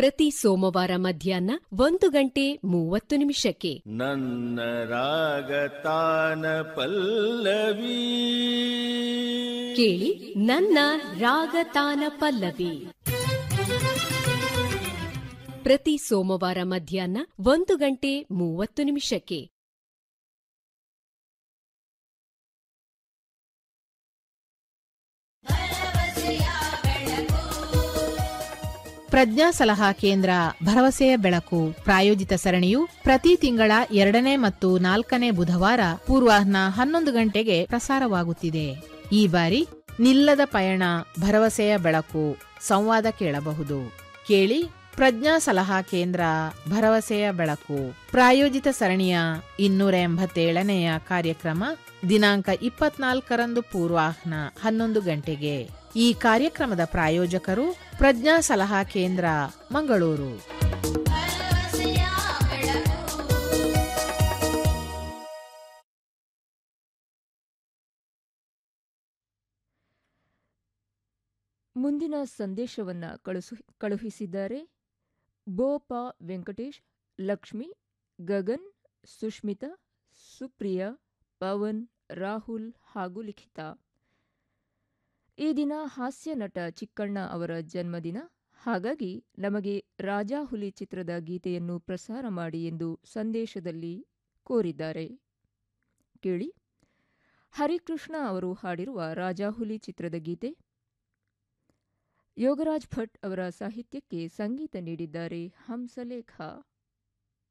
ಪ್ರತಿ ಸೋಮವಾರ ಮಧ್ಯಾಹ್ನ ಒಂದು ಗಂಟೆ ಮೂವತ್ತು ನಿಮಿಷಕ್ಕೆ ನನ್ನ ರಾಗತಾನ ಪಲ್ಲವಿ ಕೇಳಿ ನನ್ನ ರಾಗತಾನ ಪಲ್ಲವಿ ಪ್ರತಿ ಸೋಮವಾರ ಮಧ್ಯಾಹ್ನ ಒಂದು ಗಂಟೆ ಮೂವತ್ತು ನಿಮಿಷಕ್ಕೆ ಪ್ರಜ್ಞಾ ಸಲಹಾ ಕೇಂದ್ರ ಭರವಸೆಯ ಬೆಳಕು ಪ್ರಾಯೋಜಿತ ಸರಣಿಯು ಪ್ರತಿ ತಿಂಗಳ ಎರಡನೇ ಮತ್ತು ನಾಲ್ಕನೇ ಬುಧವಾರ ಪೂರ್ವಾಹ್ನ ಹನ್ನೊಂದು ಗಂಟೆಗೆ ಪ್ರಸಾರವಾಗುತ್ತಿದೆ ಈ ಬಾರಿ ನಿಲ್ಲದ ಪಯಣ ಭರವಸೆಯ ಬೆಳಕು ಸಂವಾದ ಕೇಳಬಹುದು ಕೇಳಿ ಪ್ರಜ್ಞಾ ಸಲಹಾ ಕೇಂದ್ರ ಭರವಸೆಯ ಬೆಳಕು ಪ್ರಾಯೋಜಿತ ಸರಣಿಯ ಇನ್ನೂರ ಎಂಬತ್ತೇಳನೆಯ ಕಾರ್ಯಕ್ರಮ ದಿನಾಂಕ ಇಪ್ಪತ್ನಾಲ್ಕರಂದು ಪೂರ್ವಾಹ್ನ ಹನ್ನೊಂದು ಗಂಟೆಗೆ ಈ ಕಾರ್ಯಕ್ರಮದ ಪ್ರಾಯೋಜಕರು ಪ್ರಜ್ಞಾ ಸಲಹಾ ಕೇಂದ್ರ ಮಂಗಳೂರು ಮುಂದಿನ ಸಂದೇಶವನ್ನ ಕಳುಸು ಕಳುಹಿಸಿದ್ದಾರೆ ಬೋಪ ವೆಂಕಟೇಶ್ ಲಕ್ಷ್ಮಿ ಗಗನ್ ಸುಷ್ಮಿತಾ ಸುಪ್ರಿಯಾ ಪವನ್ ರಾಹುಲ್ ಹಾಗೂ ಲಿಖಿತಾ ಈ ದಿನ ಹಾಸ್ಯ ನಟ ಚಿಕ್ಕಣ್ಣ ಅವರ ಜನ್ಮದಿನ ಹಾಗಾಗಿ ನಮಗೆ ರಾಜಾ ಹುಲಿ ಚಿತ್ರದ ಗೀತೆಯನ್ನು ಪ್ರಸಾರ ಮಾಡಿ ಎಂದು ಸಂದೇಶದಲ್ಲಿ ಕೋರಿದ್ದಾರೆ ಕೇಳಿ ಹರಿಕೃಷ್ಣ ಅವರು ಹಾಡಿರುವ ರಾಜಾಹುಲಿ ಚಿತ್ರದ ಗೀತೆ ಯೋಗರಾಜ್ ಭಟ್ ಅವರ ಸಾಹಿತ್ಯಕ್ಕೆ ಸಂಗೀತ ನೀಡಿದ್ದಾರೆ ಹಂಸಲೇಖ